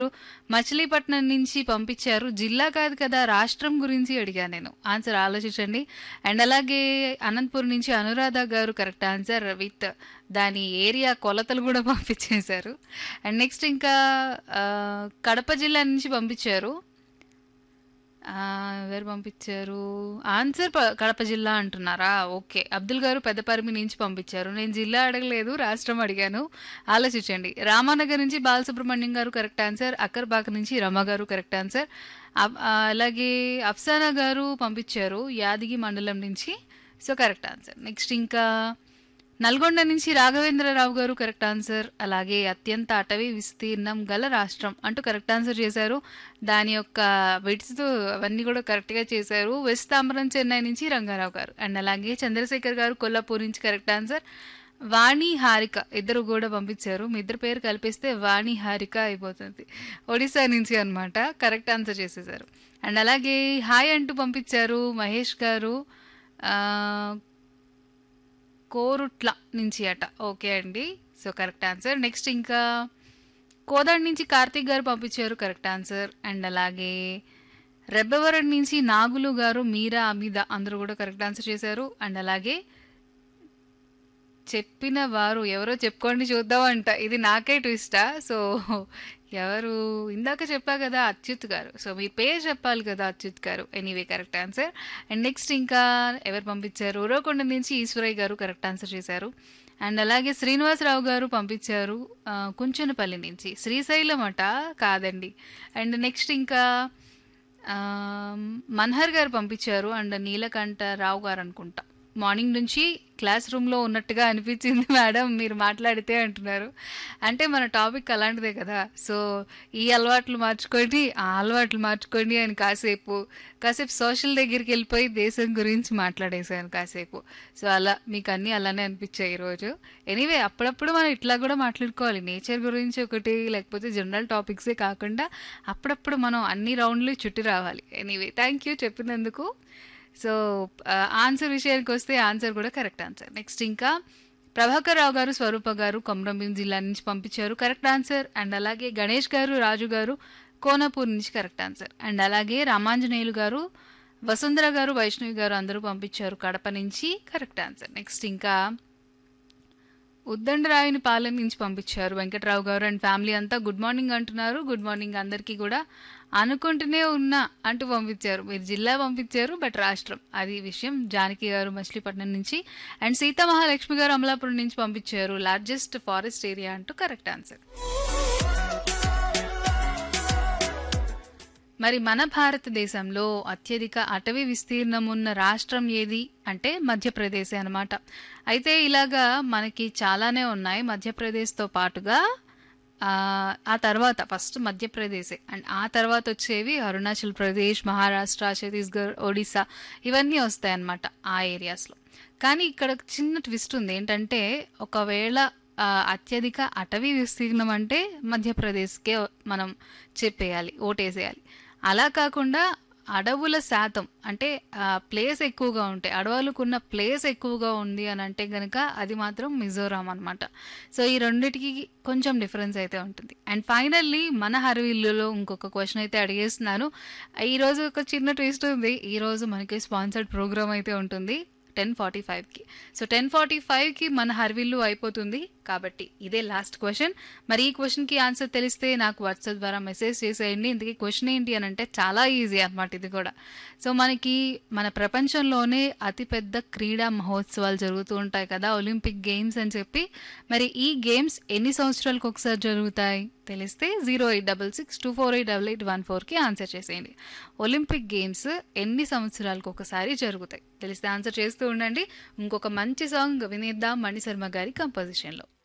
మచిలీపట్నం నుంచి పంపించారు. జిల్లా కాదు కదా! రాష్ట్రం గురించి అడిగా నేను. ఆన్సర్ ఆలోచించండి. అండ్ అలాగే అనంతపురం నుంచి Anuradha garu correct answer with దాని ఏరియా కొలతలు గూడా పంపించేశారు. అండ్ నెక్స్ట్ ఇంకా ఆహ్, కడప జిల్లా నుంచి పంపించారు. ఆహ్, ఎవరు పంపించారు? ఆన్సర్ ప కడప జిల్లా అంటున్నారా? ఓకే. అబ్దుల్ గారు పెద్దపరిమి నుంచి పంపించారు. నేను జిల్లా అడగలేదు. రాష్ట్రం అడిగాను. ఆలోచించండి. రామానగర్ నుంచి బాలసుబ్రహ్మణ్యం గారు కరెక్ట్ ఆన్సర్. అక్కరపాక నుంచి రమ గారు కరెక్ట్ ఆన్సర్. అబ్ ఆహ్, అలాగే అఫ్సానా గారు పంపించారు. యాదగి మండలం నుంచి. So, correct answer. నెక్స్ట్ ఇంకా నల్గొండ నుంచి రాఘవేంద్రరావు గారు కరెక్ట్ ఆన్సర్. అలాగే అత్యంత అటవీ విస్తీర్ణం గల రాష్ట్రం అంటూ కరెక్ట్ ఆన్సర్ చేశారు. దాని యొక్క బిట్స్ అవన్నీ కూడా కరెక్ట్‌గా చేశారు. వెస్ట్ తాంబరం చెన్నై నుంచి రంగారావు గారు. అండ్ అలాగే చంద్రశేఖర్ గారు కొల్లాపూర్ నుంచి కరెక్ట్ ఆన్సర్. వాణి, హారిక ఇద్దరు గూడా పంపించారు. మీ ఇద్దరి పేరు కలిపేస్తే వాణి, హారిక అయిపోతుంది. ఒడిస్సా నుంచి అన్నమాట. కరెక్ట్ ఆన్సర్ చేసేశారు. అండ్ అలాగే హాయ్ అంటూ పంపించారు మహేష్ గారు. ఆహ్, కోరుట్ల నుంచి అట. ఓకే అండి. So, correct answer. నెక్స్ట్ ఇంకా కోదాడ నుంచి కార్తీక్ గారు పంపించారు. Correct answer. అండ్ అలాగే రెబ్బవరం నుంచి నాగులు గారు, మీరా, అమిద అందరూ కూడా కరెక్ట్ ఆన్సర్ చేశారు. అండ్ అలాగే చెప్పిన వారు ఎవరో చెప్పుకోండి చూద్దాం అంట. ఇది నాకే ట్విస్టా? సో, ఎవరు? ఇందాక చెప్పా కదా! అచ్యుత్ గారు. సో, మీ పేరు చెప్పాలి కదా! Achyut garu. Anyway correct answer. And next ఇంకా ఎవరు పంపించారు? ఉరవకొండ నుంచి ఈశ్వరయ్య గారు కరెక్ట్ ఆన్సర్ చేశారు. అండ్ అలాగే శ్రీనివాసరావు గారు పంపించారు. ఆహ్, కుంచనపల్లి నుంచి. శ్రీశైలం అట? కాదండి. అండ్ నెక్స్ట్ ఇంకా ఆహ్, మన్హర్ గారు పంపించారు. అండ్ నీలకంఠ రావు గారు అనుకుంటా. మార్నింగ్ నుంచి క్లాస్ రూమ్‌లో ఉన్నట్టుగా అనిపించింది మేడం మీరు మాట్లాడితే అంటున్నారు. అంటే మన టాపిక్ అలాంటిదే కదా! సో, ఈ అలవాట్లు మార్చుకోండి, ఆ అలవాట్లు మార్చుకోండి అని కాసేపు, కాసేపు సోషల్ దగ్గరికెళ్ళిపోయి దేశం గురించి మాట్లాడేశాను కాసేపు. సో, అలా మీకు అన్నీ అలానే అనిపించాయి ఈరోజు. ఎనీవే అప్పుడప్పుడు మనం ఇట్లా కూడా మాట్లాడుకోవాలి. నేచర్ గురించి ఒకటి లేకపోతే జనరల్ టాపిక్సే కాకుండా అప్పుడప్పుడు మనం అన్ని రౌండ్‌లు చుట్టి రావాలి. ఎనీవే థాంక్ యూ చెప్పినందుకు. సో, ఆహ్, ఆన్సర్ విషయానికొస్తే ఆన్సర్ కూడా కరెక్ట్ ఆన్సర్. నెక్స్ట్ ఇంకా ప్రభాకర్ రావు గారు, స్వరూప గారు కొమరంభీం జిల్లా నుంచి పంపించారు. Correct answer. అండ్ అలాగే గణేష్ గారు, రాజు గారు కోనపూర్ నుంచి కరెక్ట్ ఆన్సర్. అండ్ అలాగే రామాంజనేయులు గారు, వసుంధర గారు, వైష్ణవి గారు అందరూ పంపించారు కడప నుంచి కరెక్ట్ ఆన్సర్. నెక్స్ట్ ఇంకా ఉద్దండరాయునిపాలెం నుంచి పంపించారు వెంకట్రావు గారు అండ్ ఫ్యామిలీ అంతా గుడ్ మార్నింగ్ అంటున్నారు. గుడ్ మార్నింగ్ అందరికీ కూడా. అనుకుంటూనే ఉన్నా అంటూ పంపించారు. మీరు జిల్లా పంపించారు బట్ రాష్ట్రం. అది విషయం. జానకి గారు మచిలీపట్నం నుంచి అండ్ సీతామహాలక్ష్మి గారు అమలాపురం నుంచి పంపించారు. లార్జెస్ట్ ఫారెస్ట్ ఏరియా అంటూ కరెక్ట్ ఆన్సర్. మరి మన భారతదేశంలో అత్యధిక అటవీ విస్తీర్ణం ఉన్న రాష్ట్రం ఏది? అంటే మధ్యప్రదేశే అనమాట. అయితే ఇలాగా మనకి చాలానే ఉన్నాయి. మధ్యప్రదేశ్‌తో పాటుగా ఆహ్, ఆ తర్వాత ఫస్ట్ మధ్యప్రదేశే. అండ్ ఆ తర్వాత వచ్చేవి అరుణాచల్ ప్రదేశ్, మహారాష్ట్ర, ఛత్తీస్‌గఢ్, ఒడిస్సా ఇవన్నీ వస్తాయన్నమాట ఆ ఏరియాస్‌లో. కానీ ఇక్కడ ఒక చిన్న ట్విస్ట్ ఉంది. ఏంటంటే ఒకవేళ ఆహ్, అత్యధిక అటవీ విస్తీర్ణం అంటే మధ్యప్రదేశ్‌కే మనం చెప్పేయాలి. ఓటేసేయాలి. అలా కాకుండా అడవుల శాతం అంటే ఆహ్, ప్లేస్ ఎక్కువగా ఉంటే అడవులకున్న ప్లేస్ ఎక్కువగా ఉంది అని అంటే గనక అది మాత్రం మిజోరాం అనమాట. సో, ఈ రెండిటికి కొంచెం డిఫరెన్స్ అయితే ఉంటుంది. అండ్ ఫైనల్లీ మన హర్విల్లులో ఇంకొక క్వెషన్ అయితే అడిగేస్తున్నాను. ఈరోజు ఒక చిన్న ట్విస్ట్ ఉంది. ఈరోజు మనకి స్పాన్సర్డ్ ప్రోగ్రామ్ అయితే ఉంటుంది. 10:45కి. సో, 10:45కి మన హర్విల్లు అయిపోతుంది. కాబట్టి ఇదే లాస్ట్ క్వెషన్. మరి ఈ క్వెషన్‌కి ఆన్సర్ తెలిస్తే నాకు వాట్సాప్ ద్వారా మెసేజ్ చేసేయండి. ఇంతకీ క్వెషన్ ఏంటి అనంటే చాలా ఈజీ అనమాట ఇది కూడా. సో, మనకి మన ప్రపంచంలోనే అతిపెద్ద క్రీడా మహోత్సవాలు జరుగుతూ ఉంటాయి కదా! ఒలింపిక్ గేమ్స్ అని చెప్పి. మరి ఈ గేమ్స్ ఎన్ని సంవత్సరాలకు ఒకసారి జరుగుతాయి? తెలిస్తే 08662488814కి ఆన్సర్ చేసేయండి. ఒలింపిక్ గేమ్స్ ఎన్ని సంవత్సరాలకు ఒకసారి జరుగుతాయి? తెలిస్తే ఆన్సర్ చేస్తూ ఉండండి. ఇంకొక మంచి సాంగ్ వినేద్దాం మణిశర్మ గారి కంపోజిషన్‌లో.